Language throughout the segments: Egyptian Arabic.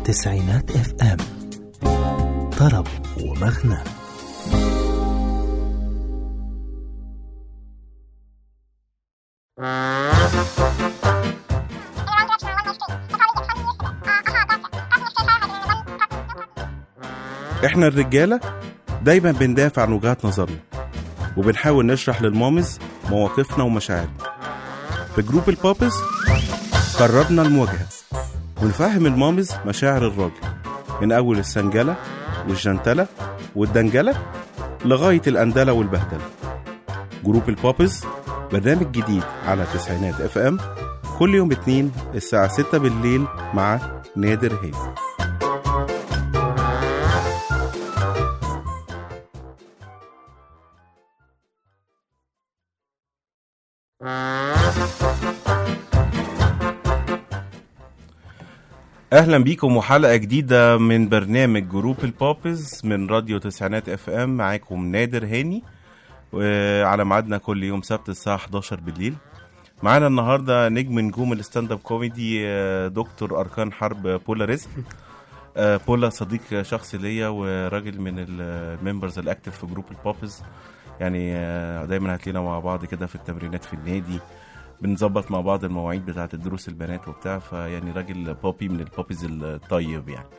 تسعينات اف ام طرب ومغنى احنا الرجالة دايما بندافع عن وجهات نظرنا وبنحاول نشرح للمامز مواقفنا ومشاعرنا في جروب البابز قررنا المواجهة ونفهم المامز مشاعر الراجل من أول السنجلة والجنتلة والدنجلة لغاية الأندلة والبهدلة جروب البابز برنامج جديد على تسعينات اف ام كل يوم اتنين الساعة 6 بالليل مع نادر هيك اهلا بيكم وحلقه جديده من برنامج جروب البوبز من راديو تسعينات اف ام معاكم نادر هاني وعلى ميعادنا كل يوم سبت الساعه 11 بالليل معانا النهارده نجم نجوم الستاند اب كوميدي آه، دكتور اركان حرب بولا رزق آه، بولا صديق شخصي ليا وراجل من الممبرز الاكتف في جروب البوبز يعني آه، دايما هتلاقينا مع بعض كده في التمرينات في النادي بنظبط مع بعض المواعيد بتاعه الدروس البنات وبتاع فيعني راجل بوبي من البوبيز الطيب يعني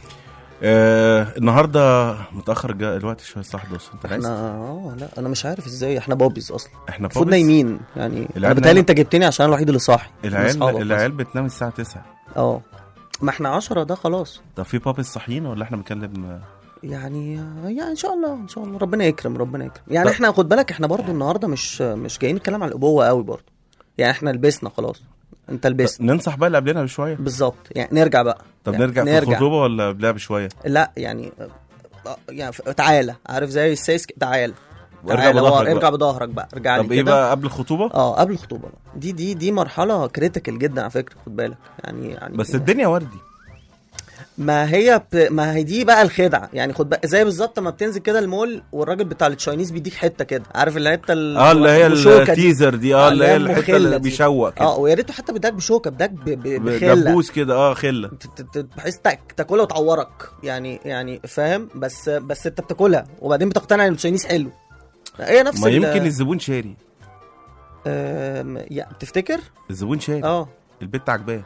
آه النهارده متاخر جا الوقت شويه الساعه 11 انت عايز احنا اه لا انا مش عارف ازاي احنا بابيز اصلا احنا المفروض بوبيز نايمين يعني انا العيال بتهيألي نايمة. انت جبتني عشان انا الوحيد اللي صاحي من العيال أصحابك العيال بتنام الساعه 9 بس. اه ما احنا 10 ده خلاص طب في بوبيز صاحيين ولا احنا بنتكلم يعني يعني ان شاء الله ان شاء الله ربنا يكرم ربنا يكرم يعني طب- احنا خد بالك احنا برضو النهارده مش مش جايين نتكلم عن الابوه قوي برضو يعني احنا لبسنا خلاص انت لبست ننصح بقى اللي قبلنا بشويه بالظبط يعني نرجع بقى طب يعني نرجع, في الخطوبه ولا قبلها بشويه لا يعني آه، يعني ف- تعالى عارف زي السيس كده، تعالى وارجع تعالى، بظهرك ارجع بقى. بظهرك بقى ارجع طب لي ايه كده بقى قبل الخطوبه اه قبل الخطوبه بقى دي دي دي مرحله كريتيكال جدا على فكره خد بالك يعني يعني بس الدنيا وردي ما هي ب... ما هي دي بقى الخدعه يعني خد بقى زي بالظبط ما بتنزل كده المول والراجل بتاع التشاينيز بيديك حته كده عارف الحته ال- اه اللي هي المشوكة دي. التيزر دي اه اللي هي الحته المخلة اللي دي. بيشوق كده اه ويا ريته حتى بداك بشوكه بداك ب... ب... بخله دبوس كده اه خله ت- ت- ت- بحيث تاك تاكلها وتعورك يعني يعني فاهم بس بس انت بتاكلها وبعدين بتقتنع ان التشاينيز حلو هي نفس ما ال- يمكن الزبون شاري آم، يا تفتكر الزبون شاري اه البت عجباه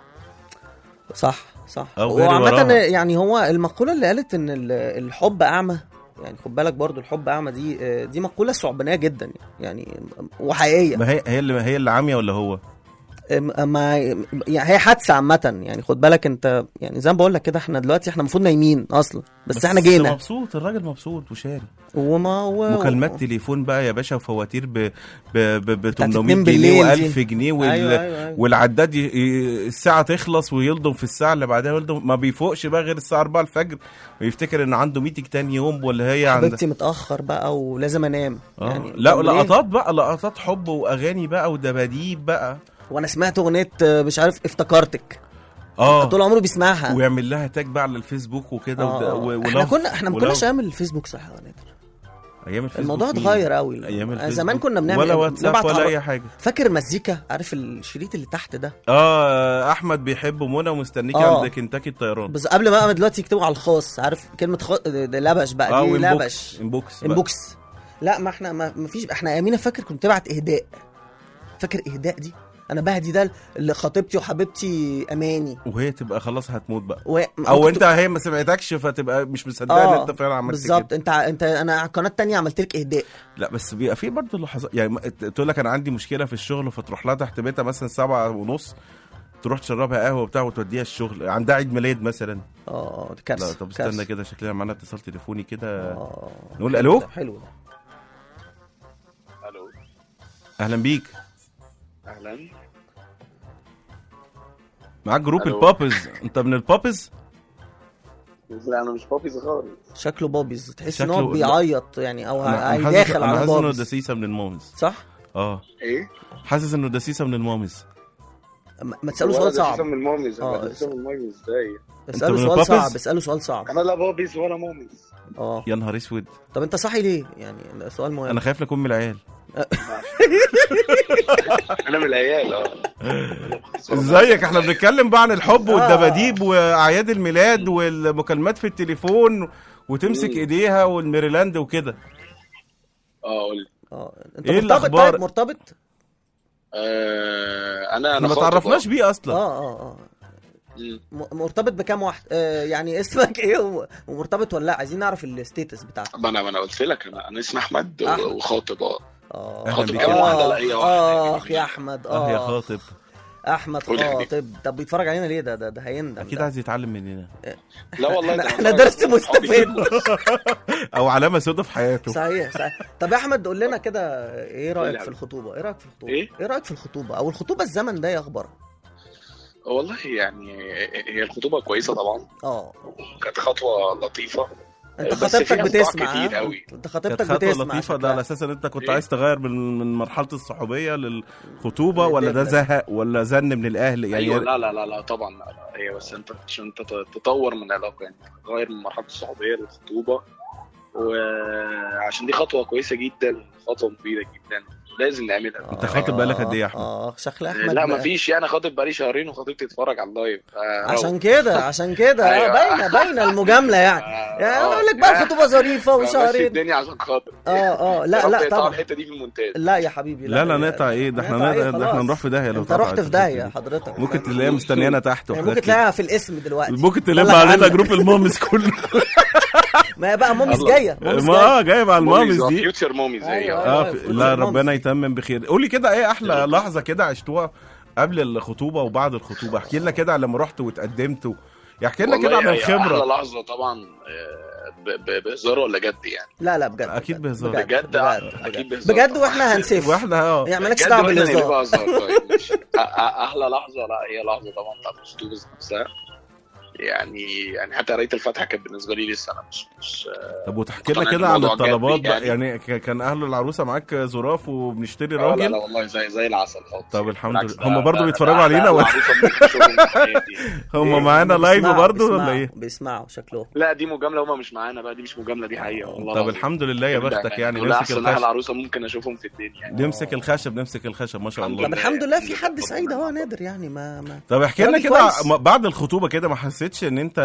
صح صح أو غيري وعامة وراها. يعني هو المقولة اللي قالت ان ال- الحب اعمى يعني خد بالك برضو الحب اعمى دي آه، دي مقولة ثعبانية جدا يعني وحقيقية ما هي هي اللي هي اللي عاميه ولا هو أم- ما يعني هي حادثة عامة يعني خد بالك انت يعني زي ما بقول لك كده احنا دلوقتي احنا المفروض نايمين اصلا بس, احنا جينا مبسوط الراجل مبسوط وشاري وما و... مكالمات تليفون بقى يا باشا وفواتير ب ب ب, ب بتاعت 800 اتنين جنيه بالليل و1000 دي. جنيه وال ايوه ايوه ايوه والعداد ي... ي- الساعة تخلص ويلضم في الساعة اللي بعدها يلضم ما بيفوقش بقى غير الساعة 4 الفجر ويفتكر ان عنده ميتنج تاني يوم ولا هي عند حبيبتي متأخر بقى ولازم انام آه. يعني لا طب ليه؟ لقطات بقى لقطات حب واغاني بقى ودباديب بقى وانا سمعت اغنية آه، مش عارف افتكرتك اه طول عمره بيسمعها ويعمل لها تاج بقى على الفيسبوك وكده آه. ود... و... احنا ولف- كنا احنا ما ولف. كناش ايام الفيسبوك صح يا نادر ايام الفيسبوك الموضوع مين؟ اتغير قوي ايام الفيسبوك زمان كنا بنعمل ولا إيه؟ واتساب نبعت ولا عر- اي حاجه فاكر مزيكا عارف الشريط اللي تحت ده اه احمد بيحب منى ومستنيك آه. عند كنتاكي الطيران بس قبل ما دلوقتي يكتبوا على الخاص عارف كلمه خ... ده لبش بقى اه دي وانبوكس لبش انبوكس بقى. انبوكس لا ما احنا ما ما فيش احنا ايامينا فاكر كنت تبعت اهداء فاكر اهداء دي انا بهدي ده اللي خطيبتي وحبيبتي اماني وهي تبقى خلاص هتموت بقى و... او كنت- انت هي ما سمعتكش فتبقى مش مصدقه ان اه انت فعلا عملت بالظبط كده انت ع- انت انا على القناه التانية عملت لك اهداء لا بس بيبقى في برضه لحظات يعني ما- تقول لك انا عندي مشكله في الشغل فتروح لها تحت بيتها مثلا سبعة ونص تروح تشربها قهوه وبتاع وتوديها الشغل عندها عيد ميلاد مثلا اه دي لا كارثه طب كارثة. استنى كده شكلنا معانا اتصال تليفوني كده اه نقول الو حلو ده الو اهلا بيك اهلا معاك جروب ألو. البابز انت من البابز لا انا مش بابيز خالص شكله بابيز تحس ان شكله- هو بيعيط يعني او انا أنا حاسس هيداخل انا على حاسس انه بابيز دسيسه من المامز صح؟ اه ايه حاسس انه دسيسه من المامز ما ما تساله ولا سؤال ده صعب سيسم من ماميز آه، انا ده سيسم من ماميز ازاي اساله من سؤال البابيز؟ صعب اساله سؤال صعب انا لا بابيز ولا ماميز اه يا نهار اسود طب انت صاحي ليه؟ يعني ده سؤال مهم انا خايف لكم من العيال انا من العيال اه ازيك احنا بنتكلم بقى عن الحب آه. والدباديب واعياد الميلاد والمكالمات في التليفون وتمسك مم. ايديها والميريلاند وكده اه قول لي. اه انت إيه مرتبط الأخبار؟ طيب مرتبط آه انا احنا انا ما خاطب، تعرفناش آه. بيه اه اصلا اه اه مم. م- مرتبط بكام واحد آه يعني اسمك ايه و- ومرتبط ولا لا عايزين نعرف الستيتس بتاعتك ما انا ما انا قلت لك انا انا اسمي احمد أحمد. وخاطب اه اه أهلا خاطب بك. كام واحده لا هي واحده اخ يا احمد اه يا اه خاطب احمد قول يا حبيبي. خاطب طب بيتفرج علينا ليه ده ده, ده هيندم اكيد ده. عايز يتعلم مننا لا والله احنا, ده احنا أنا درس صحابي. مستفيد او علامه سودة في حياته صحيح صحيح طب يا احمد قول لنا كده ايه قول رايك يا في حبيبي. الخطوبه ايه رايك في الخطوبه إيه؟ ايه رايك في الخطوبه او الخطوبه الزمن ده ايه اخبارها والله يعني هي الخطوبه كويسه طبعا اه كانت خطوه لطيفه انت بس خطيبتك فيها صداع بتسمع كتير ها؟ قوي. انت كانت خطيبتك خطوه بتسمع لطيفه ده شكلها. على اساس ان انت كنت إيه؟ عايز تغير من من مرحله الصحوبيه للخطوبه ولا ده للدبلة. زهق ولا زن من الاهل يعني ايوه لا لا لا لا طبعا لا لا هي بس انت عشان تط- تطور من العلاقه يعني تغير من مرحله الصحوبيه للخطوبه وعشان دي خطوه كويسه جدا خطوه مفيده جدا لازم نعملها انت خاطب بقالك قد ايه يا أحمد؟ اه شكل احمد لا بقى- مفيش يعني خاطب بقالي شهرين وخطيبتي تتفرج على اللايف ف- عشان كده عشان كده اه أيوة. باينه باينه المجامله يعني آه، يعني آه. اقول لك بقى الخطوبه ظريفه ماشي وشهرين الدنيا عشان خاطر اه اه لا يا رب لا يقطعوا طبعا الحته دي في المونتاج لا يا حبيبي لا لا نقطع ايه ده احنا نقطع نقطع إيه؟ ده احنا خلاص. نروح في داهيه لو انت اتقطعت رحت في الحتة داهيه دي. حضرتك ممكن تلاقيها مستنيانا تحت يعني وحاجات ممكن كده. تلاقيها في الاسم دلوقتي ممكن تلم طلع علينا عنك. جروب المامز كله ما هي بقى ماميز الله. جايه ماميز ما جايه اه جايه مع المامز دي فيوتشر موميز أيوة. ايوه اه أيوة، في- فوتبول لا مامز. ربنا يتمم بخير قولي كده ايه احلى لحظه كده عشتوها قبل الخطوبه وبعد الخطوبه احكي لنا كده لما رحت واتقدمت و... احكي لنا كده عن والله هي احلى الخبره لحظه طبعا آه، ب- ب- بهزار ولا جد يعني لا لا بجد أكيد بجد. بهزار. بجد بجد بجد, اكيد بجد. بهزار بجد طبعاً. واحنا هنسف واحنا اه يعني مالكش بجد دعوه وإحنا اللي بالهزار بقى هزار طيب ماشي. أ- أ- احلى لحظه لا هي لحظه طبعا بتاعت الخطوبه نفسها يعني يعني حتى قرايه الفاتحه كانت بالنسبه لي لسه انا مش مش طب وتحكي لنا طبعاً كده عن الموضوع جد الطلبات بقى يعني. يعني ك- كان اهل العروسه معاك ظراف وبنشتري آه، لا لا راجل والله زي زي العسل خالص طب الحمد بالعكس لله. ده- هم برضو ده- بيتفرجوا ده علينا أحلى ولا- عروسة ممكن أشوفهم في حياتي. هم معانا هم لايف بيسمعوا- برضو ولا بيسمعوا- ايه بيسمعوا شكلهم لا دي مجامله هم مش معانا بقى دي مش مجامله دي حقيقه والله طب العظيم. الحمد لله يا ده بختك يعني دول نمسك احسن اهل الخشب عروسه ممكن اشوفهم في الدنيا يعني نمسك الخشب نمسك الخشب ما شاء الحمد الله طب لله. الحمد لله في حد سعيد اهو يا نادر يعني ما ما طب احكي لنا راجل كده كويس. م- بعد الخطوبه كده ما حسيتش ان انت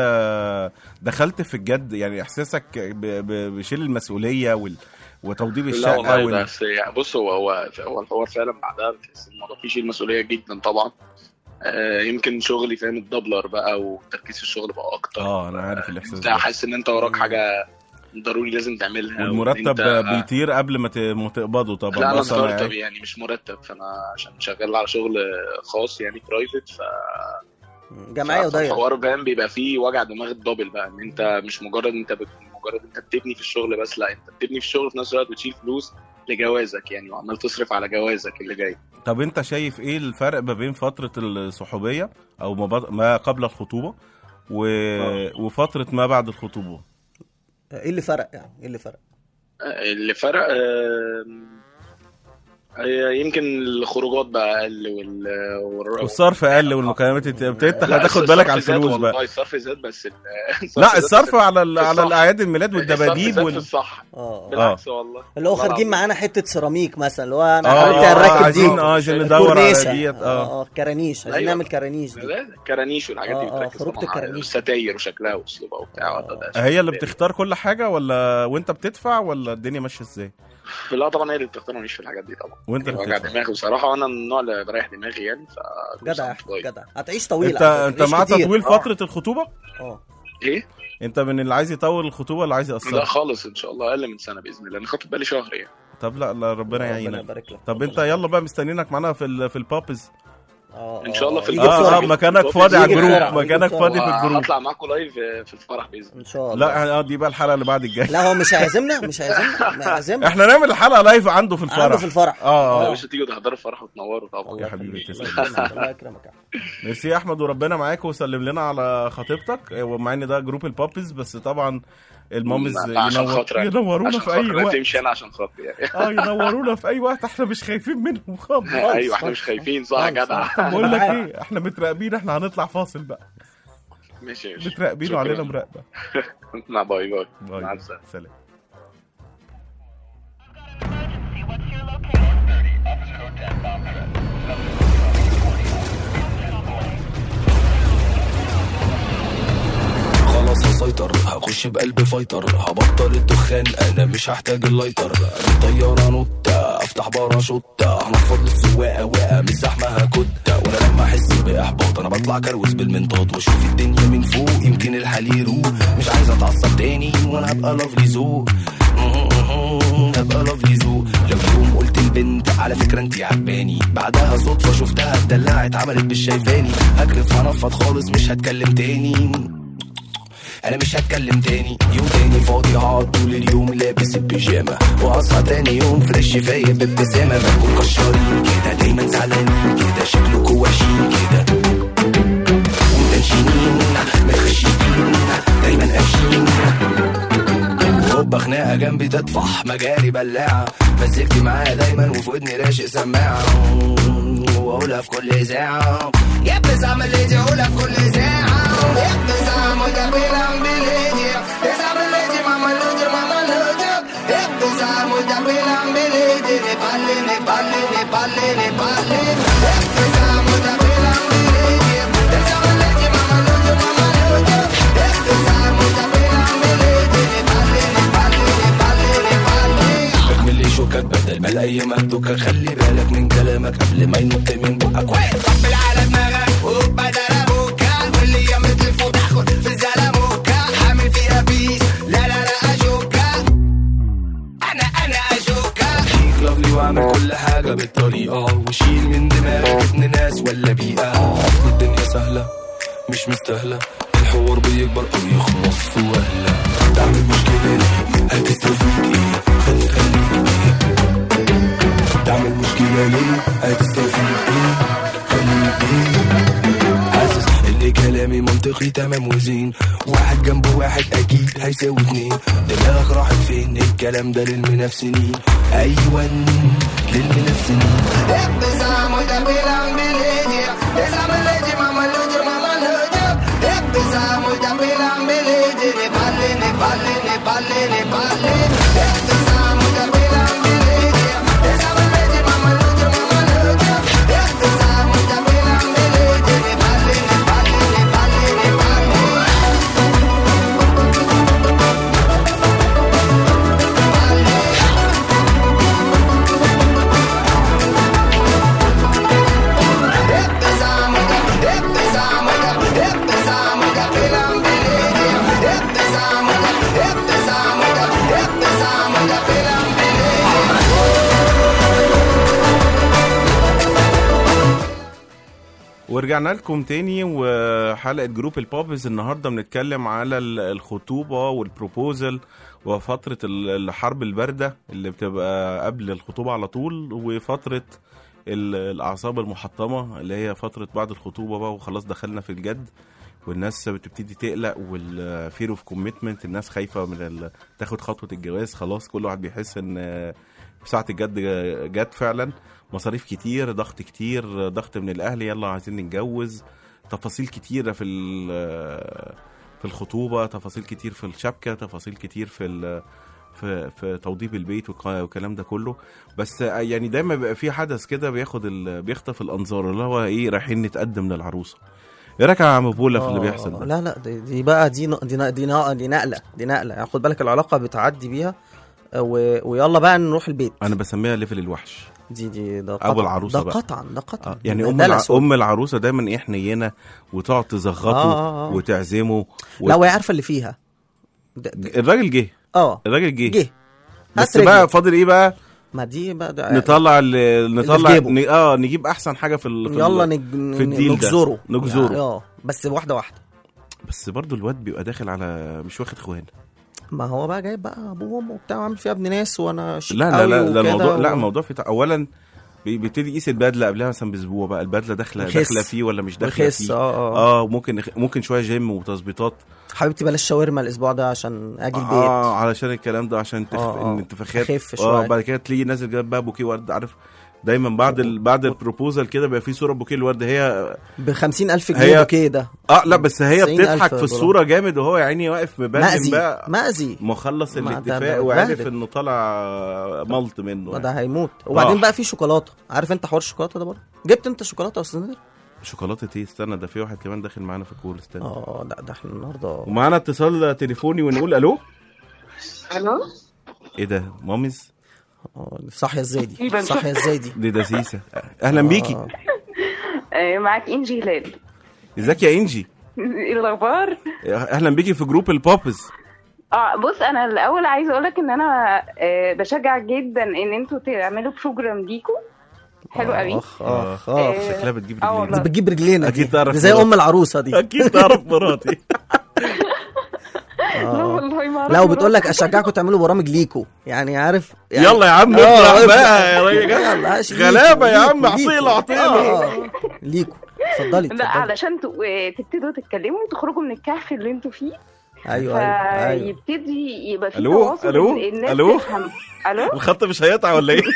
دخلت في الجد يعني احساسك ب- ب- بشيل المسؤوليه وال... وتوضيب لا الشقه والله وال... بس يعني بص هو هو هو الحوار فعلا بعدها بتحس ان الموضوع فيه شيل مسؤوليه جدا طبعا آه يمكن شغلي فاهم الدبلر بقى وتركيز في الشغل بقى اكتر اه انا عارف الاحساس انت ده حاسس ان انت وراك حاجه ضروري لازم تعملها وإن والمرتب أنت- بيطير قبل ما ت- ما تقبضه طبعا لا انا بس أنا ستارت اب عارف. يعني مش مرتب فانا عشان شغال على شغل خاص يعني برايفت ف جمعيه ودايره الحوار فاهم بيبقى فيه وجع دماغ الدبل بقى ان انت مش مجرد انت بت... مجرد انت بتبني في الشغل بس لا انت بتبني في الشغل في نفس الوقت بتشيل فلوس لجوازك يعني وعمال تصرف على جوازك اللي جاي طب انت شايف ايه الفرق ما بين فتره الصحوبيه او ما, بط... ما قبل الخطوبه و... وفتره ما بعد الخطوبه ايه اللي فرق يعني ايه اللي فرق اللي فرق آم، هي يمكن الخروجات بقى اقل وال وال- والصرف اقل والمكالمات انت ابتديت لا، هتاخد الصرف بالك على زاد الفلوس والله، بقى الصرف زاد بس ال- لا زاد الصرف بس على ال... على الصح. الاعياد الميلاد الصرف والدباديب زاد في وال... الصح اه بالعكس والله اللي هو والله خارجين العظيم. معانا حته سيراميك مثلا اللي هو انا اه حاولت اه اركب دي عايزين اه عايزين ندور على كورنيشة. ديت اه اه اه كرانيش عايزين أيوة. نعمل كرانيش دي لا، كرانيش والحاجات دي آه، آه، بتركز خروجة طبعاً على الكرانيش. الستاير وشكلها واسلوبها وبتاع آه. ده- ده هي اللي شيء بتختار كل حاجه ولا وانت بتدفع ولا الدنيا ماشيه ازاي لا طبعا هي اللي بتختار ماليش في الحاجات دي طبعا وانت يعني اللي وجع بتدفع دماغي بصراحه وانا من النوع اللي بريح دماغي يعني ف جدع يا أحمد، جدع هتعيش طويل انت على فكرة، انت تعيش مع كتير. تطويل آه. فتره الخطوبه اه ايه؟ انت من اللي عايز يطول الخطوبه ولا عايز لا يقصرها خالص ان شاء الله اقل من سنه باذن الله انا خاطب بقالي شهر يعني طب لا لا ربنا ربنا يعينك يبارك لك طب انت يلا بقى مستنينك معانا في ال... في البابز اه إن شاء الله في يجي الجروب. اه اه بسرعة. مكانك يجي فاضي على بسرعة، الجروب يجي مكانك بسرعة. فاضي في الجروب هطلع معاكم لايف في الفرح باذن الله ان شاء الله لا اه دي بقى الحلقه اللي بعد الجايه لا هو مش هيعزمنا مش هيعزمنا ما يعزمنا احنا نعمل الحلقه لايف عنده في الفرح عنده في الفرح اه يا اه باشا تيجوا تحضروا الفرح وتنوروا طبعا الله يا حبيبي يخليك. تسلم. الله يخليك. الله يكرمك يا أحمد. ميرسي يا احمد وربنا معاك وسلم لنا على خطيبتك ومع ان ده جروب البابز بس طبعا المامز لا، عشان ينور... خاطر يعني. ينورونا عشان في اي خاطر وقت تمشي انا عشان خاطري يعني اه ينورونا في اي وقت احنا مش خايفين منهم خالص ايوه احنا مش خايفين صح يا خالص، جدع خالص. بقول لك ايه احنا متراقبين احنا هنطلع فاصل بقى ماشي يا باشا. متراقبين شكراً. وعلينا مراقبه مع باي باي باي مع باي. السلامه سلام هسيطر هخش بقلب فايتر هبطل الدخان انا مش هحتاج اللايتر طيارة نوتة افتح باراشوتة هنفض للسواقة واقع من الزحمة هكتة وانا لما احس باحباط انا بطلع كروز بالمنطاد واشوف الدنيا من فوق يمكن الحال يروق مش عايز اتعصب تاني وانا هبقى لافلي ذوق هبقى لافلي ذوق لو يوم قلت البنت على فكرة انتي عجباني بعدها صدفة شفتها اتدلعت عملت مش شايفاني هكرف هنفض خالص مش هتكلم تاني انا مش هتكلم تاني يوم تاني فاضي هقعد طول اليوم لابس البيجامه واصحى تاني يوم فريش فايق بابتسامه بنكون كشارين كده دايما زعلانين كده شكلكوا وحشين كده ومتنشنين متخشيين دايما قافشين هوبا خناقه جنبي تطفح مجاري بلاعه مزجتي معايا دايما وفي ودني راشق سماعه واقولها في كل اذاعه يا ابني اعمل ايدي اقولها في كل اذاعه يا ابني اعمل ده بيلعب بالايدي اعمل ايدي ماما لودي ماما لودي يا ابني اعمل ده بيلعب بالايدي نبالي نبالي نبالي نبالي يا ابني اعمل ده بيلعب بالايدي اعمل ايدي ماما لودي ماما لودي يا ابني اعمل ده بيلعب بالايدي نبالي نبالي نبالي نبالي اكمل لي شوكك بدل ما الاقي مهدوكك خلي بالك من كلامك قبل ما ينط من بقك واحد طبل على دماغك وبدل ابوكا واللي يمد الفوق تاخد في الزلموكا حامل فيها بيس لا لا لا اشوكا انا انا اشوكا شيك لافلي واعمل كل حاجه بالطريقه وشيل من دماغك ابن ناس ولا بيئه اصل الدنيا سهله مش مستاهله الحوار بيكبر او يخلص في وهله تعمل مشكله ليه هتستفيد ايه خلي خليك ايه تعمل مشكله ليه هتستفيد ايه خليك ايه حاسس ان كلامي منطقي تمام وزين واحد جنب واحد اكيد هيساوي اتنين دماغك راحت فين الكلام ده للمنافسين ايوه للمنافسين ابن زعمو ده بيلعب بالايدي ازعم الايدي ماما لودي ماما لودي ابن زعمو ده بيلعب بالايدي نبالي نبالي نبالي نبالي ابن زعمو ده بيلعب بالايدي ازعم الايدي ماما لودي ماما لودي ابن زعمو ده بيلعب بالايدي نبالي نبالي نبالي نبالي ورجعنا لكم تاني وحلقة جروب البوبز النهاردة بنتكلم على ال- الخطوبة والبروبوزل وفترة ال- الحرب الباردة اللي بتبقى قبل الخطوبة على طول وفترة ال- الأعصاب المحطمة اللي هي فترة بعد الخطوبة بقى وخلاص دخلنا في الجد والناس بتبتدي تقلق والفير اوف كوميتمنت الناس خايفة من ال... تاخد خطوة الجواز خلاص كل واحد بيحس ان ساعة الجد جت فعلا مصاريف كتير ضغط كتير ضغط من الاهل يلا عايزين نتجوز تفاصيل كتيره في ال- في الخطوبه تفاصيل كتير في الشبكه تفاصيل كتير في ال- في في توضيب البيت والق- والكلام ده كله بس يعني دايما بيبقى في حدث كده بياخد ال... بيخطف الانظار اللي هو ايه رايحين نتقدم للعروسه ايه رايك يا عم بولا في اللي آه، بيحصل ده لا لا دي, دي بقى دي ن- دي ن- دي, ن- دي نقله دي نقله يعني خد بالك العلاقه بتعدي بيها آه، و... ويلا بقى نروح البيت انا بسميها ليفل الوحش دي دي ده أبو قطعا العروسة ده بقى. قطعا ده قطعا آه، يعني ده ام دلع الع... سود. ام العروسه دايما ايه حنينه وتقعد تزغطه آه، آه، آه. وتعزمه و... لا وهي عارفه اللي فيها ده- ده- الراجل جه اه الراجل جه جه بس هات بقى رجلك. فاضل ايه بقى ما دي بقى ده نطلع ال- نطلع جيبه. ن... اه نجيب احسن حاجه في ال... في يلا ال... نج... في الديل ده. نجزره نجزره. يعني اه بس واحده واحده بس برضو الواد بيبقى داخل على مش واخد خوان ما هو بقى جايب بقى ابوه وامه وبتاع وعامل فيها ابن ناس وانا شيك لا لا قوي لا, لا وكده الموضوع و... لا الموضوع في تع- اولا بي- بيبتدي يقيس البدله قبلها مثلا باسبوع بقى البدله داخله يخس. داخله فيه ولا مش داخله رخيص فيه اه اه اه ممكن ممكن شويه جيم وتظبيطات حبيبتي بلاش شاورما الاسبوع ده عشان اجي البيت اه علشان الكلام ده عشان تخ... آه، آه. ان انتفاخات أخف اه شوية. بعد كده تلاقي نازل جايب بقى بوكيه ورد عارف دايما بعد ال... بعد البروبوزال كده بيبقى في صوره بوكيه الورد هي ب 50000 هي- جنيه بوكيه ده اه لا بس هي 90,000 بتضحك في دولار. الصوره جامد وهو يا عيني واقف مبلم مأذي بقى مأذي مخلص ما ده- الاتفاق ده وعارف اتبهدل. انه طالع ملط منه ما ده يعني. هيموت وبعدين آه. بقى في شوكولاته عارف انت حوار الشوكولاته ده برضه جبت انت شوكولاته يا استاذ نادر شوكولاته ايه استنى ده في واحد كمان داخل معانا في الكول استنى اه لا ده احنا النهارده ومعانا اتصال تليفوني ونقول الو الو ايه ده ماميز اه صاحيه ازاي دي يبقى صاحيه ازاي دي دي دسيسه اهلا بيكي آه. آه، معاك انجي هلال ازيك يا انجي ايه الاخبار اهلا بيكي في جروب البوبز اه بص انا الاول عايزه اقول لك ان انا آه، بشجع جدا ان انتوا تعملوا بروجرام ليكوا حلو قوي اخ اخ اخ آه، شكلها بتجيب آه رجلين والله. دي بتجيب رجلينا أكيد دي. تعرف دي زي مراتي. ام العروسه دي اكيد تعرف مراتي لا آه. والله ما أعرف لا وبتقول لك مراتي. اشجعكم تعملوا برامج ليكو يعني عارف يعني يلا يا عم آه، افرح افرح. بقى يا راجل يلا، عاش ليكو، غلابه يا عم ليكو، اعطيله ليكو. اعطيله آه، آه. ليكو اتفضلي لا اتفضلي علشان ت- آه، تبتدوا تتكلموا وتخرجوا من الكهف اللي انتوا فيه ايوه ايوه ايوه فيبتدي يبقى في ألو؟ تواصل ألو؟ ال- الناس ألو؟ تفهم الو الخط مش هيقطع ولا ايه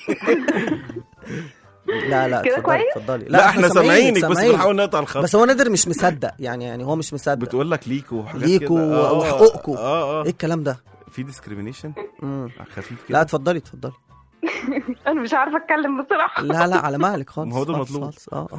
لا لا كده اتفضلي كويس؟ اتفضلي لا احنا سامعينك بس سامعينك. بنحاول نقطع الخط بس هو نادر مش مصدق يعني يعني هو مش مصدق بتقول لك ليكو وحاجات ليكو كده. آه، وحقوقكو. اه اه ايه الكلام ده في ديسكريميشن مم. خفيف لا كده اتفضلي اتفضلي انا مش عارفه اتكلم بصراحه لا لا على مهلك خالص ما هو ده خالص، المطلوب. خالص. اه اه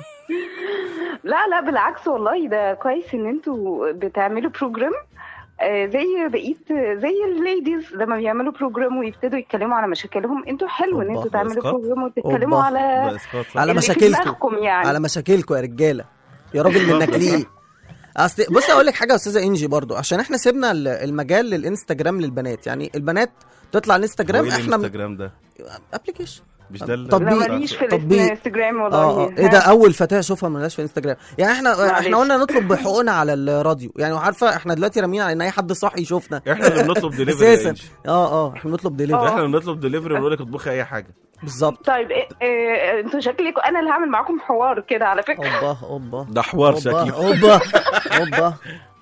لا لا بالعكس والله ده كويس ان انتوا بتعملوا بروجرام آه، زي بقيه زي الليديز لما بيعملوا بروجرام ويبتدوا يتكلموا على مشاكلهم انتوا حلو ان أوبا، انتوا ده تعملوا إسقاط. بروجرام وتتكلموا أوبا. على ده اسقاط صح؟ على اللي في مشاكلكم دماغكم يعني على مشاكلكم يا رجاله يا راجل من ناكليه اصل بص اقول لك حاجه يا استاذه انجي برضو عشان احنا سيبنا ال- المجال للانستجرام للبنات يعني البنات تطلع على الانستجرام هو إيه احنا الانستجرام ده ابلكيشن مش ده ال- طب لا تطبيق. ماليش في تطبيق. الانستجرام والله اه اه ايه ده اول فتاه اشوفها ملهاش في انستجرام يعني احنا معلش. احنا قلنا نطلب حقوقنا على الراديو يعني عارفه احنا دلوقتي رامين على ان اي حد صاحي يشوفنا احنا اللي بنطلب دليفري اساسا اه اه احنا بنطلب ديليفري احنا اللي بنطلب دليفري ونقول لك اطبخي اي حاجه بالظبط طيب إيه إيه انتوا شكلكم انا اللي هعمل معاكم حوار كده على فكره اوبا اوبا ده حوار اوبا شكله اوبا اوبا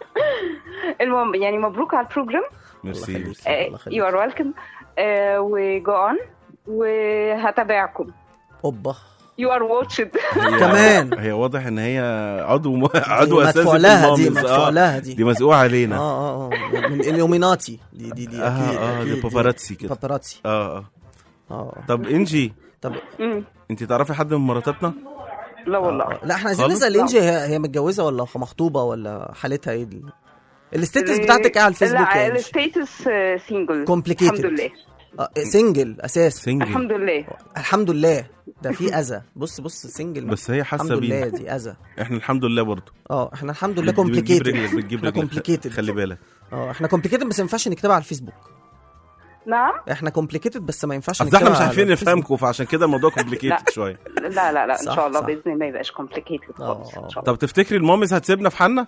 المهم يعني مبروك على البروجرام ميرسي يخليك. ميرسي. الله يخليك. يو ار ويلكم وجو اون وهتابعكم اوبا يو ار واتشد هي- كمان. هي واضح ان هي عضو م... عضو دي اساسي مدفوع في لها دي المامز. مدفوع آه. لها دي دي مسؤول علينا اه اه اه اه من اليوميناتي دي دي دي اه, اكيد آه أكيد دي باباراتسي كده باباراتسي اه اه اه طب انجي طب مم. انت تعرفي حد من مراتبنا لا والله آه. لا احنا عايزين خالص؟ نسال انجي هي, هي متجوزه ولا مخطوبه ولا حالتها ايه دي الستيتس بتاعتك ايه على الفيسبوك لا يا إنجي؟ الستيتس سينجل Complicated. الحمد لله آه سنجل اساس سنجل الحمد لله الحمد لله ده في اذى بص بص سنجل بس هي الحمد حاسه لله بيه دي اذى احنا الحمد لله برضه اه احنا الحمد لله بتجيب كومبليكيتد رجلك بتجيب احنا رجلك كومبليكيتد خلي بالك اه احنا كومبليكيتد بس ما ينفعش نكتبها على الفيسبوك نعم احنا كومبليكيتد بس ما ينفعش اصل احنا نكتبها مش على عارفين الفيسبوك. نفهمكم فعشان كده الموضوع كومبليكيتد شويه لا لا لا صح، ان شاء الله صح. باذن الله ما يبقاش كومبليكيتد خالص آه، ان شاء الله طب تفتكري المامز هتسيبنا في حالنا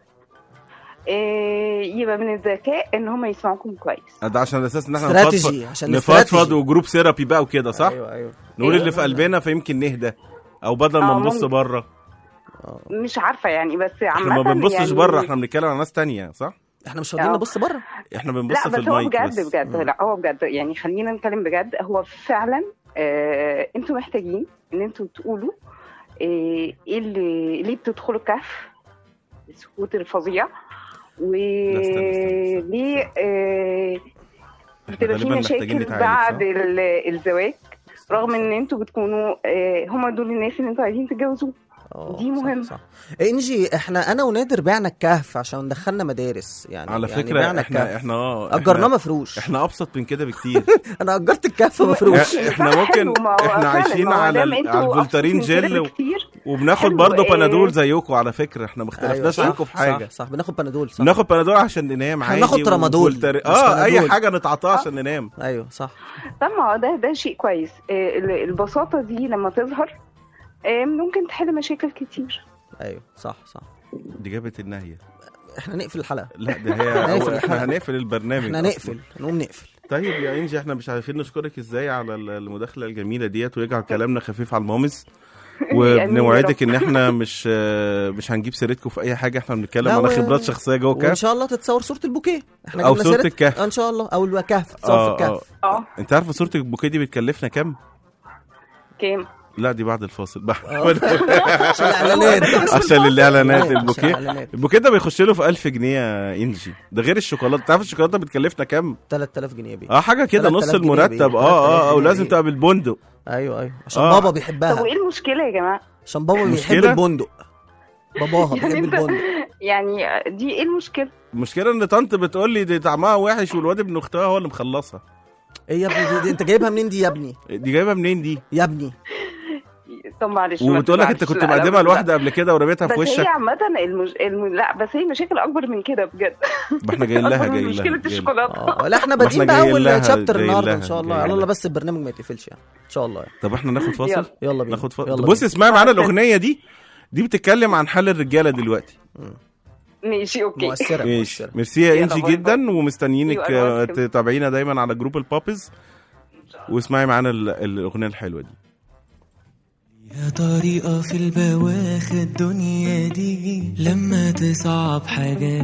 إيه يبقى من الذكاء ان هم يسمعوكم كويس ده عشان اساس ان احنا استراتيجي، نفضفض عشان نفضفض استراتيجي. وجروب ثيرابي بقى وكده صح ايوه ايوه نقول أيوة. اللي في قلبنا فيمكن نهدى او بدل ما آه، نبص ممكن. بره مش عارفه يعني بس عامه احنا ما بنبصش يعني بره احنا بنتكلم على ناس تانية صح احنا مش راضيين آه. نبص بره احنا بنبص لا في بس هو المايك بجد بس بجد لا هو بجد يعني خلينا نتكلم بجد هو فعلا آه انتوا محتاجين ان انتوا تقولوا آه، ايه اللي ليه بتدخلوا الكهف السكوت الفظيع استنى، استنى. وليه آه، احنا بتبقى في غالبا محتاجين مشاكل نتعالج بعد صح؟ ال- الزواج رغم ان انتوا بتكونوا آه، هما دول الناس اللي انتوا عايزين تتجوزوهم آه، دي صح، مهمة. صح. انجي احنا انا ونادر بعنا الكهف عشان دخلنا مدارس يعني على يعني فكره بعنا احنا الكهف. احنا اه إحنا- اجرناه مفروش احنا ابسط من كده بكتير انا اجرت الكهف مفروش إح- احنا صح، ممكن- حلو، ما هو إحنا فعلاً، عايشين ما هو على دام ال- انتوا على الفولتارين أبسط من كده جل و- بكتير، وبناخد حلو، برضه إيه. بنادول زيكم على فكره احنا ما اختلفناش صح، عنكم في حاجه صح, صح بناخد بنادول صح بناخد بنادول عشان ننام إحنا عادي بناخد ترامادول، وفولتارين- مش اه اي بنادول. حاجه نتعاطاها عشان ننام ايوه صح طب ما هو ده ده شيء كويس آه، ال- البساطة دي لما تظهر آه، ممكن تحل مشاكل كتير ايوه صح صح دي جابت النهيه احنا نقفل الحلقه لا ده هي هنقفل هو احنا الحلقة. هنقفل البرنامج احنا أصلاً. نقفل نقوم نقفل طيب يا انجي احنا مش عارفين نشكرك ازاي على ال- المداخله الجميله ديت ويجعل كلامنا خفيف على المامز وبنوعدك ان احنا مش آه، مش هنجيب سيرتكم في اي حاجه احنا بنتكلم لا، على و- خبرات شخصيه جوه وان الكهف شاء الله تتصور صوره البوكيه احنا أو جبنا صورة سيرة- الكهف. ان شاء الله او الكهف تصور في اه الكهف اه اه انت عارفه صوره البوكيه دي بتكلفنا كام؟ كام لا دي بعد الفاصل بقى عشان الاعلانات عشان الاعلانات عشان البوكيه الإعلانات. البوكيه ده بيخش له في 1000 جنيه يا انجي ده غير الشوكولاته تعرف الشوكولاته بتكلفنا كام 3000 جنيه بيه اه حاجه كده 3000 نص جنيه المرتب بيه. اه اه 3000 اه ولازم جنيه تبقى بالبندق ايوه ايوه عشان آه. بابا طب بيحبها وايه المشكلة يا جماعة؟ عشان بابا بيحب مشكلة؟ البندق باباها يعني بيحب انت البندق يعني دي ايه المشكله المشكله ان طنط بتقول لي دي طعمها وحش والواد ابن اختها هو اللي مخلصها ايه يا ابني دي, دي انت جايبها منين دي يا ابني دي جايبه منين دي يا ابني طب معلش وبتقول لك معلش، انت كنت لا، لا، مقدمها لا. لواحده قبل كده ورميتها في بس هي وشك عامة المج... الم... لا بس هي مشاكل أكبر من كده بجد ما احنا جايين لها أكبر من جايين لها مشكلة جايين لها. الشوكولاتة اه لا احنا ما بادئين احنا جايين لها- باول شابتر جايين النهارده لها- ان شاء الله جايين يلا لها. بس البرنامج ما يتقفلش يعني ان شاء الله يعني. طب احنا ناخد فاصل يلا. يلا بينا ناخد يلا فاصل بينا. بص اسمعي معانا الاغنيه دي دي بتتكلم عن حال الرجاله دلوقتي ماشي أوكي مؤثره ماشي مؤثره ميرسي يا يلا، انجي باي جدا ومستنيينك You are آه، welcome. تتابعينا دايما على جروب البابز واسمعي معانا ال- الاغنيه الحلوه دي يا طريقة في البواخ الدنيا دي لما تصعب حاجة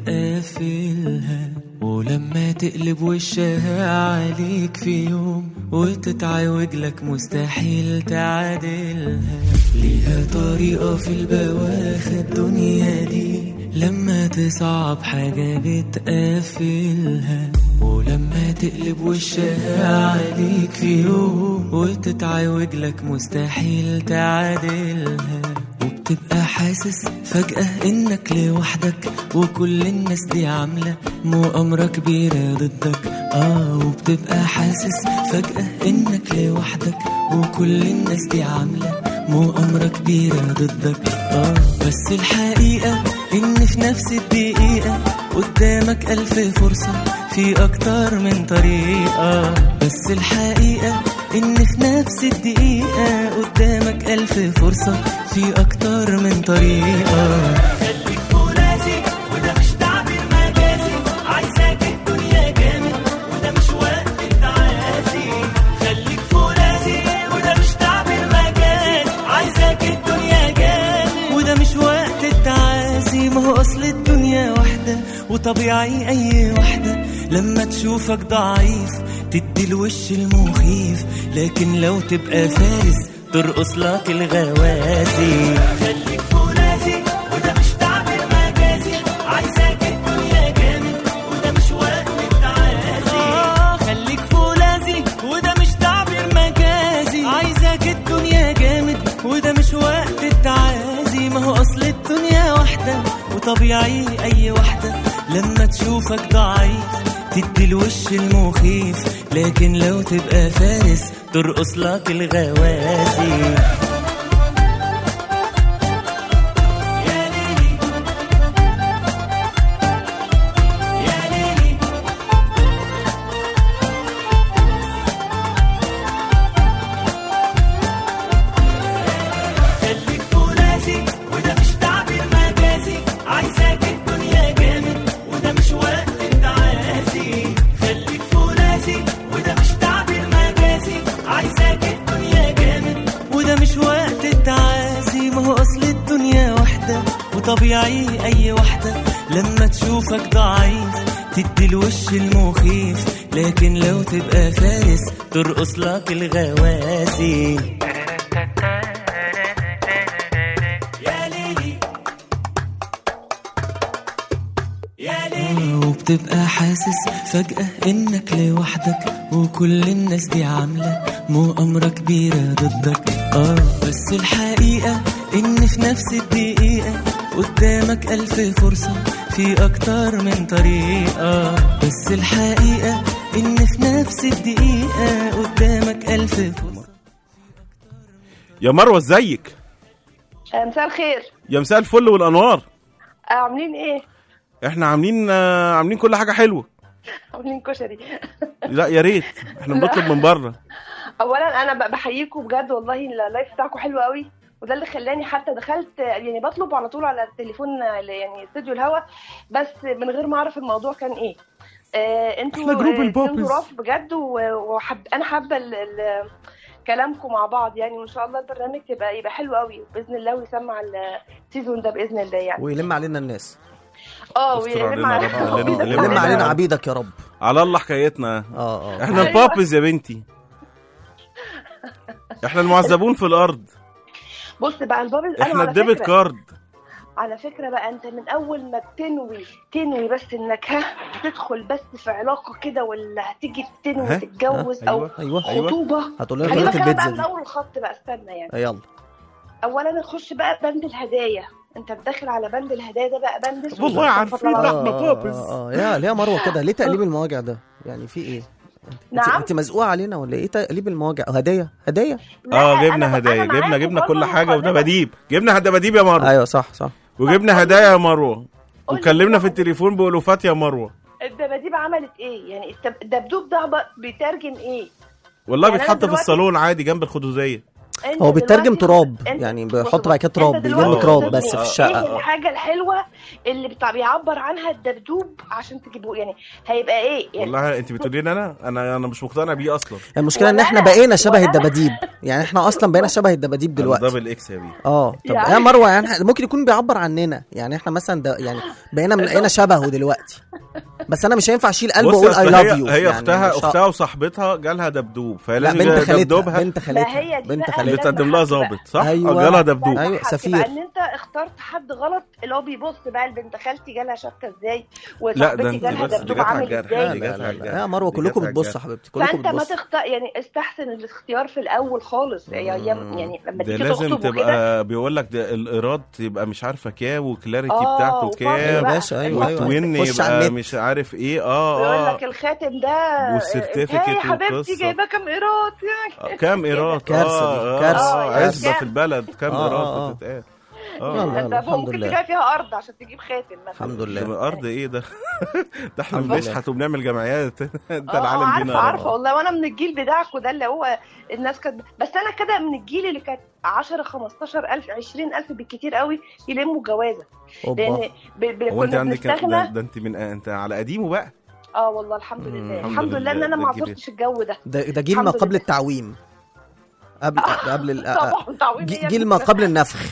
بتقفلها ولما تقلب وشها عليك في يوم وتتعوج لك مستحيل تعادلها ليها طريقة في البواخ الدنيا دي لما تصعب حاجة بتقفلها ولما تقلب وشها عليك في يوم وتتعوج لك مستحيل تعادلها وبتبقى حاسس فجأة انك لوحدك وكل الناس دي عاملة مؤامرة كبيرة ضدك اه وبتبقى حاسس فجأة انك لوحدك وكل الناس دي عاملة مؤامرة كبيرة ضدك اه بس الحقيقة ان في نفس الدقيقة قدامك ألف فرصة في أكتر من طريقة بس الحقيقة إن في نفس الدقيقة قدامك ألف فرصة في أكتر من طريقة خليك فرازي وده مش تعبير مجازي عايزاك الدنيا جامد وده مش وقت التعازي خليك فرازي وده مش تعبير مجازي عايزاك الدنيا جامد وده مش وقت التعازي ما هو أصل الدنيا واحدة وطبيعي أي واحدة لما تشوفك ضعيف تدي الوش المخيف لكن لو تبقى فارس ترقص لك الغوازي خليك فرازي وده مش تعبير مجازي عايزاك الدنيا جامد وده مش وقت التعازي آه خليك فولاذي وده مش تعبير مجازي عايزاك الدنيا جامد وده مش وقت التعازي ما هو اصل الدنيا واحدة وطبيعي اي واحدة لما تشوفك ضعيف تدي الوش المخيف لكن لو تبقى فارس ترقص لك الغوازي يا ليلي يا ليلي خليك فرازي وده مش تعبير مجازي عايزاك الدنيا جامد وده مش وقت التعازي خليك فرازي وده مش تعبير مجازي عايزاك الدنيا جامد وده مش وقت التعازي ما هو اصل الدنيا واحدة وطبيعي اي واحدة لما تشوفك ضعيف تدي الوش المخيف لكن لو تبقى فارس ترقص لك الغوازي يا ليلي يا ليلي وبتبقى حاسس فجأة انك لوحدك وكل الناس دي عاملة مؤامرة كبيرة ضدك اه بس الحقيقة ان في نفس الدقيقة قدامك ألف فرصة في أكتر من طريقة بس الحقيقة إن في نفس الدقيقة قدامك ألف فرصة يا مروه ازيك آه، مساء الخير يا مساء الفل والانوار آه، عاملين ايه؟ احنا عاملين آه، عاملين كل حاجه حلوه عاملين كشري لا يا ريت احنا بنطلب من بره اولا انا ب- بحييكم بجد والله اللايف بتاعكم حلو قوي وده اللي خلاني حتى دخلت يعني بطلب على طول على التليفون آه، يعني استوديو الهوا بس من غير ما اعرف الموضوع كان ايه آه انتوا إحنا جروب آه، البوبيز. اتنين ظراف بجد و- وحب انا حابه ال- ال- كلامكم مع بعض يعني وان شاء الله البرنامج يبقى يبقى حلو قوي باذن الله ويسمع السيزون ده باذن الله يعني ويلم علينا الناس اه استر ويلم علينا يا رب، علينا لم- لم يلم علينا عبيدك يا رب على الله حكايتنا اه اه احنا أيوة. البابز يا بنتي احنا المعذبون في الارض بص بقى البابل انا احنا على الديبت فكرة- كارد على فكرة بقى انت من اول ما بتنوي تنوي بس انك ها تدخل بس في علاقة كده ولا هتيجي تنوي ها؟ تتجوز ها؟ او ايوه ايوه أيوة. خطوبة هتقول لنا هجيبك طريقه انا البيتزا بقى من دي اول الخط بقى استنى يعني آه، يلا اولا نخش بقى بند الهدايا انت داخل على بند الهدايا ده بقى بند اسمه والله عارفين الله. ده. احنا بابس. اه اه يا ليه يا مروه كده ليه تقليب المواجع ده يعني في ايه انت نعم. انت مزقوقه علينا ولا ايه تقليب المواجع هدايا هدايا لا، اه أنا جبنا ب- هدايا أنا جبنا معاكم جبنا برضه كل حاجه مقدمة. ودباديب جبنا دباديب يا مروه ايوه صح صح وجبنا هدايا يا مروه قولي وكلمنا بقى. في التليفون بألوفات يا مروه الدباديب عملت ايه يعني التب- الدبدوب ده ب- بيترجم ايه والله يعني أنا بيتحط في دلوقتي- الصالون عادي جنب الخدوزيه انت هو بيترجم دلوقتي- تراب انت- يعني بص بيحط بص، بعد كده انت تراب بيلم دلوقتي تراب بتبني بس في ايه الشقه الحاجه الحلوه اللي بتاع بيعبر عنها الدبدوب عشان تجيبوه يعني هيبقى ايه يعني والله انت بتقولي لي انا انا انا مش مقتنع بيه اصلا المشكله ان ولا احنا أنا- بقينا شبه ولا أنا. الدباديب يعني احنا اصلا بقينا شبه الدباديب دلوقتي دبل اكس يا بيه اه طب يعني- يا مروه يعني إحنا ممكن يكون بيعبر عننا يعني احنا مثلا ده يعني بقينا بقينا شبهه دلوقتي بس انا مش هينفع اشيل قلبه بص واقول أصل اي لاف هي يو هي اختها مش ه- اختها وصاحبتها جالها دبدوب فهي لا لازم بنت خالتها دبدوبها بنت ما خالتها هي دي بنت بقى خالتها اللي تقدم لها بقى. ظابط صح؟ أيوة. أو جالها دبدوب أيوة، بضحك سفير. بقى ان انت اخترت حد غلط اللي هو بيبص بقى البنت خالتي جالها شبكه ازاي لا ده وصاحبتي انت جالها بس دي دبدوب جت على عامل الجرح ازاي دي لا جت لا على لا الجرح يا مروه دي كلكم جت على بتبصوا يا الجرح. حبيبتي كلكم فانت ما بتبصوا تختار يعني استحسن الاختيار في الاول خالص يا ايام يعني لما ده تيجي لازم تخطب وكده تبقى بيقول لك ده الايراد يبقى مش عارفه كام وكلاريتي آه، بتاعته وفرق يا كام بقى. باشا ايوه ايوه والتوين خش على يبقى النت مش عارف ايه اه يقول اه لك الخاتم ده والسيرتيفيكت إيه يا حبيبتي والقصة. جايباه كام ايراد يعني آه، كام ايراد كارثة اه دي، كارثة. اه آه، عزبه كام؟ في البلد كام آه، آه، ايراد آه. بتتقال لا، اه لا، انت الحمد ممكن لله. تلاقي فيها ارض عشان تجيب خاتم مثلا الحمد ده لله من ارض ايه ده ده احنا الحمد لله. بنشحت وبنعمل جمعيات ده اه العالم عارفه بينا عارفه والله وانا من الجيل بتاعكم ده اللي هو الناس كانت بس انا كده من الجيل اللي كانت 10 15 الف 20 الف بالكتير قوي يلموا جوازه اوبا لان ب... ب... هو انت كنا عندك ده, بنستغنى ده انت من انت على قديمه بقى اه والله الحمد مم، لله الحمد الحمد لله ان لله، انا ده ما الجيل. عصرتش الجو ده ده ده جيل ما الحمد قبل لله. التعويم قبل قبل ال- طبعا تعويض جي- إيه يا جيل ابني؟ ما قبل النفخ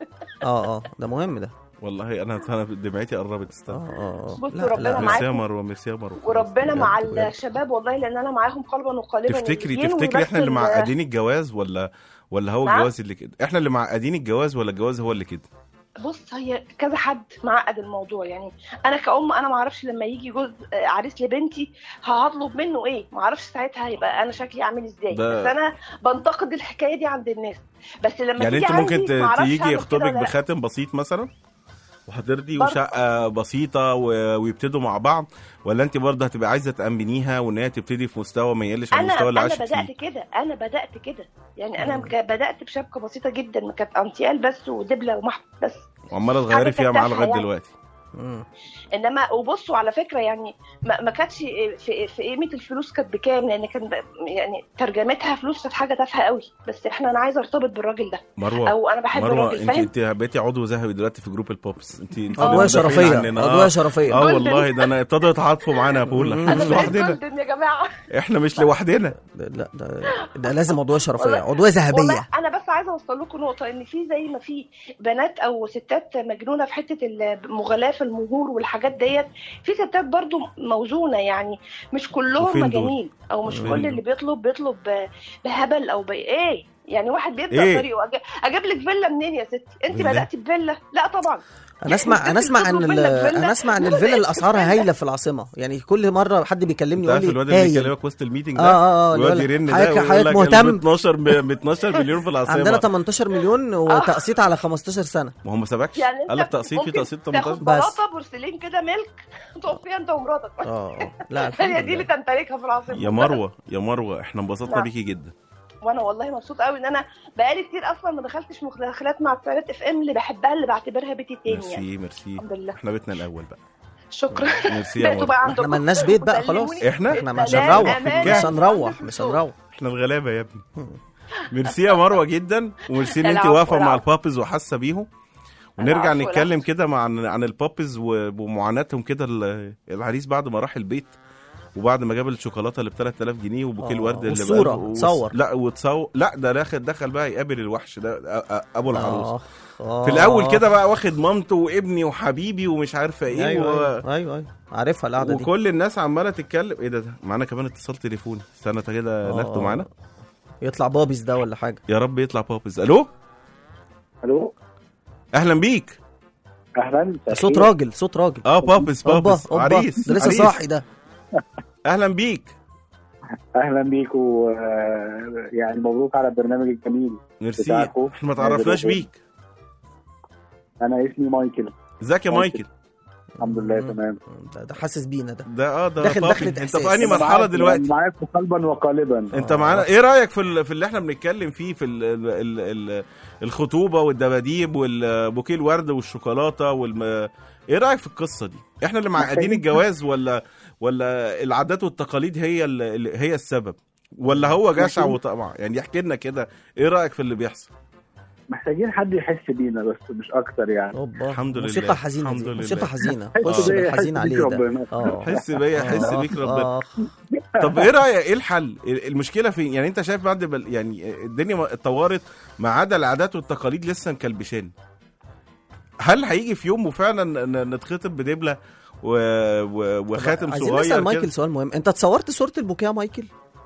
اه اه ده مهم ده والله انا انا دمعتي قربت اه استنى اه آه. بصوا لا، ربنا لا، ميرسي يا معاكم. مروه ميرسي يا مروه وربنا مع بجد، بجد. الشباب والله لان انا معاهم قلبا وقالبا تفتكري ينوي تفتكري بس احنا اللي ال- معقدين الجواز ولا ولا هو نعم؟ الجواز اللي كده احنا اللي معقدين الجواز ولا الجواز هو اللي كده بص هي كذا حد معقد الموضوع يعني انا كأم انا ما اعرفش لما يجي جوز آه، عريس لبنتي هطلب منه ايه ما اعرفش ساعتها هيبقى انا شكلي عامل ازاي ده- بس انا بنتقد الحكايه دي عند الناس بس لما يعني تيجي انت ممكن عندي ت- ما أعرفش تيجي أعمل يخطبك كده ولا لأ. بخاتم بسيط مثلا وهترضي برضه. وشقه بسيطه و- ويبتدوا مع بعض ولا انت برضه هتبقى عايزه تامنيها وان هي تبتدي في مستوى ما يقلش عن انا المستوى اللي انا عاشت بدات فيه كده انا بدات كده يعني انا ك- بدات بشبكه بسيطه جدا كانت انتيال بس ودبله ومحبس بس وعماله تغيري حاجة فيها معاه تافهة لغايه يعني. دلوقتي مم. انما وبصوا على فكره يعني ما, ما كانتش في, في قيمه الفلوس كانت بكام لان كان ب- يعني ترجمتها فلوس كانت حاجه تافهه قوي بس احنا انا عايزه ارتبط بالراجل ده مروه او انا بحب مروه الراجل انت فاهم انت بقيتي عضو ذهبي دلوقتي في جروب البوبس انت انت عضويه مدافعين شرفيه عننا. عضويه اه شرفيه اه والله ده انا ابتدوا يتعاطفوا معانا يا بولا احنا مش انا بقيت لوحدنا جولدن يا جماعه احنا مش لوحدنا ده- لا ده ده لازم عضويه شرفيه والله- عضويه والله ذهبيه انا بس عايزه اوصل لكم نقطه ان في زي ما في بنات او ستات مجنونه في حته المغالاه في المهور والحاجات ديت في ستات برضو موزونه يعني مش كلهم وفين دول؟ مجانين او مش وفين كل دول؟ اللي بيطلب بيطلب ب- بهبل او ب ايه يعني واحد بيبدا إيه؟ طريقه أج- اجيب لك فيلا منين يا ستي انت فيلا؟ بداتي بفيلا لا طبعا انا اسمع انا اسمع ان ال- انا اسمع ان الفيلا اللي اسعارها هايله في العاصمه يعني كل مره حد بيكلمني انت يقول عارف لي الواد اللي هايل بيكلمك وسط الميتنج اه ده اه اه اللي ويقعد يقول يرن ده حضرتك ويقول حضرتك لك مهتم 12 ب 12 مليون في العاصمه عندنا 18 مليون وتقسيط على 15 سنه ما هو ما سابكش يعني قال لك تقسيط في ممكن تقسيط 18 تاخد بس. بلاطه بورسلين كده ملك تقف فيها انت ومراتك اه آه. لا الحمد هي دي اللي لله تمتلكها في العاصمه يا مروه يا مروه احنا انبسطنا نعم. بيكي جدا وانا والله مبسوط قوي ان انا بقالي كتير اصلا ما دخلتش مداخلات مع التلات اف ام اللي بحبها اللي بعتبرها بيتي التاني يعني ميرسي ميرسي الحمد لله احنا بيتنا الاول بقى شكرا ميرسي يا بقيتوا مروه بقى احنا عندكم ملناش بيت بقى خلاص وتكلموني احنا احنا مش بسلام، هنروح أمان. مش هنروح مش هنروح احنا الغلابه يا ابني ميرسي يا مروه جدا وميرسي ان انت العفو، واقفه مع العفو. البابز وحاسه بيهم ونرجع العفو، نتكلم العفو. كده مع عن عن البابز و- ومعاناتهم كده ال- العريس بعد ما راح البيت وبعد ما جاب الشوكولاته اللي ب 3000 جنيه وبوكيه آه، الورد اللي والصورة، بقلب- تصور. لا وتصور لا ده داخل دخل بقى يقابل الوحش ده أ- أ- ابو العروس آه. آه. في الاول كده بقى واخد مامته وابني وحبيبي ومش عارفه ايه ايوه و... ايوه ايوه, أيوة. عارفها القعده دي وكل الناس عماله تتكلم ايه ده, ده معانا كمان اتصال تليفوني استنى كده آه. ناخده معانا يطلع بابيز ده ولا حاجه يا رب يطلع بابز الو الو اهلا بيك اهلا صوت راجل صوت راجل اه بابز اوبا بابز اوبا عريس ده لسه عريس. صاحي ده اهلا بيك اهلا بيكم آه، يعني مبروك على البرنامج الجميل ميرسي بتاعكو. احنا ما تعرفناش نازل بيك انا اسمي مايكل ازيك يا مايكل الحمد لله مم. تمام ده, ده حاسس بينا ده ده اه ده داخل بابي. دخلة انت إحساس. في انهي أنا مرحله معاك- دلوقتي معاك قلبا وقالبا انت آه. معانا ايه رايك في ال- في اللي احنا بنتكلم فيه في ال ال ال ال الخطوبه والدباديب والبوكيه الورد والشوكولاته والم... ايه رايك في القصه دي احنا اللي معقدين محتاجين- الجواز ولا ولا العادات والتقاليد هي ال- ال- هي السبب ولا هو جشع محتاجين- وطمع يعني احكي لنا كده ايه رايك في اللي بيحصل محتاجين حد يحس بينا بس مش اكتر يعني اوبا الحمد لله. موسيقى حزينه الحمد دي لله. موسيقى حزينه حس خش بيا، بالحزين حس عليه بيك ده ربنا. اه حس بيا حس آه، بيك ربنا آه. طب ايه رايك ايه الحل المشكله فين يعني انت شايف بعد بل يعني الدنيا اتطورت ما عدا العادات والتقاليد لسه مكلبشين هل هيجي في يوم وفعلا ن- نتخطب بدبله و... و... وخاتم عايزين صغير نسال كده مايكل سؤال مهم انت اتصورت صوره البوكيه يا مايكل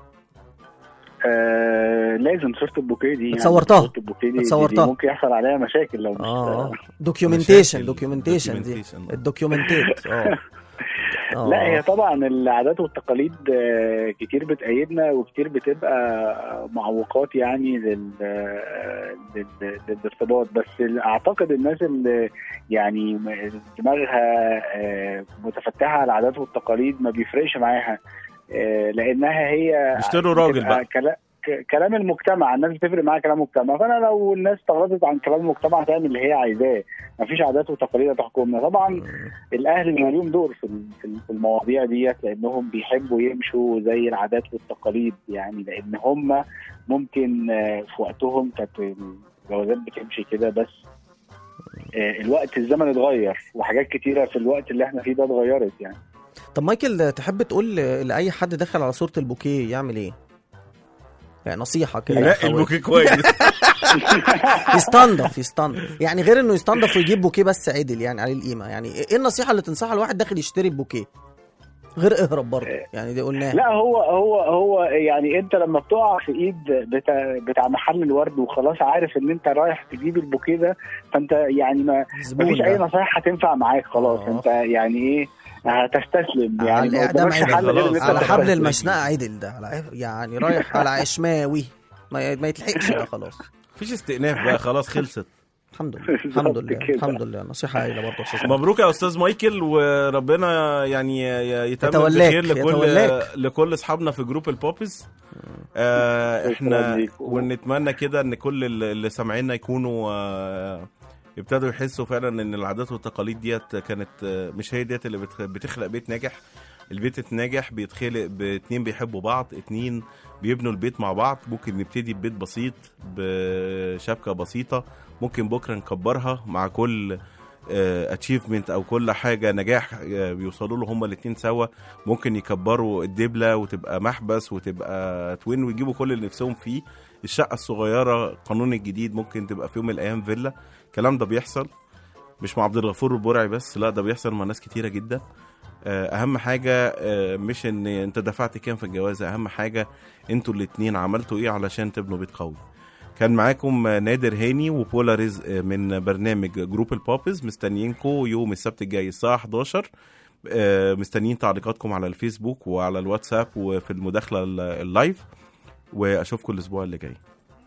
آه لازم صورة البوكيه دي اتصورتها؟ صورة البوكيه دي, دي, اتصورتها؟ دي ممكن يحصل عليها مشاكل لو مش اه مشاكل. دوكيومنتيشن دوكيومنتيشن دي documentation. الدوكيومنتيت اه آه. لا هي طبعا العادات والتقاليد آه، كتير بتأيدنا وكتير بتبقى معوقات يعني لل... لل... للارتباط بس اعتقد الناس اللي يعني م- دماغها آه، متفتحه على العادات والتقاليد ما بيفرقش معاها آه، لانها هي اشتروا راجل بتبقى بقى كلا... ك- كلام المجتمع الناس بتفرق معاها كلام المجتمع فانا لو الناس استغربت عن كلام المجتمع هتعمل اللي هي عايزاه مفيش عادات وتقاليد هتحكمنا طبعا الاهل بيبقى ليهم دور في ال- في ال- في المواضيع ديت لانهم بيحبوا يمشوا زي العادات والتقاليد يعني لان هم ممكن آه، في وقتهم كانت الجوازات بتمشي كده بس آه، الوقت الزمن اتغير وحاجات كتيره في الوقت اللي احنا فيه ده اتغيرت يعني طب مايكل تحب تقول لاي حد دخل على صوره البوكيه يعمل ايه يعني نصيحه كده لا يحاول. البوكيه كويس يستنضف يستنضف يعني غير انه يستنضف ويجيب بوكيه بس عدل يعني عليه القيمه يعني ايه النصيحه اللي تنصحها الواحد داخل يشتري بوكيه غير اهرب برضه يعني دي قلناها لا هو هو هو يعني انت لما بتقع في ايد بتاع, بتاع محل الورد وخلاص عارف ان انت رايح تجيب البوكيه ده فانت يعني ما زبون مفيش اي ده. نصايح هتنفع معاك خلاص آه. انت يعني ايه هتستسلم يعني على ما الاعدام قدامكش عدل حل غير ان انت على حبل تستسلم. المشنقه عدل ده على يعني رايح على عشماوي ما ما يتلحقش ده خلاص مفيش استئناف بقى خلاص خلصت الحمد لله الحمد بالظبط لله كده. الحمد لله نصيحه هايله برضه يا أستاذ مبروك يا استاذ مايكل وربنا يعني ي- يتمم يتولاك، بخير لكل يتولاك. لكل اصحابنا في جروب البوبيز آه شكراً احنا ليك. ونتمنى كده ان كل اللي اللي سامعيننا يكونوا آه يبتدوا يحسوا فعلا ان العادات والتقاليد ديت كانت آه، مش هي ديت اللي بتخ- بتخلق بيت ناجح البيت الناجح بيتخلق باتنين بيحبوا بعض اتنين بيبنوا البيت مع بعض ممكن نبتدي ببيت بسيط بشبكة بسيطة ممكن بكرة نكبرها مع كل اتشيفمنت او كل حاجه نجاح آه، بيوصلوا له هما الاتنين سوا ممكن يكبروا الدبله وتبقى محبس وتبقى توين ويجيبوا كل اللي نفسهم فيه الشقه الصغيره القانون الجديد ممكن تبقى في يوم من الايام فيلا الكلام ده بيحصل مش مع عبد الغفور البرعي بس لا ده بيحصل مع ناس كتيره جدا آه، اهم حاجه آه، مش ان انت دفعت كام في الجواز اهم حاجه انتوا الاتنين عملتوا ايه علشان تبنوا بيت قوي كان معاكم نادر هاني وبولا رزق من برنامج جروب البوبز مستنيينكم يوم السبت الجاي الساعه 11 آه، مستنيين تعليقاتكم على الفيسبوك وعلى الواتساب وفي المداخله ال- اللايف واشوفكم الاسبوع اللي جاي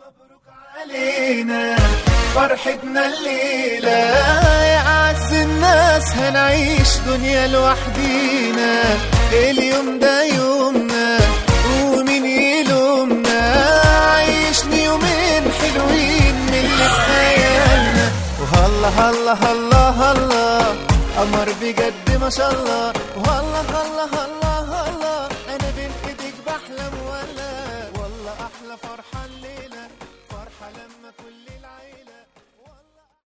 علينا فرحتنا الليلة يا أعز الناس هنعيش دنيا لوحدينا اليوم ده يومنا ومين يلومنا عيشني يومين حلوين من اللي في خيالنا وهلا هلا هلا هلا قمر بجد ما شاء الله وهلا هلا هلا هلا انا بين ايديك بحلم ولا والله احلى فرحه الليله فرحه لما كل العيله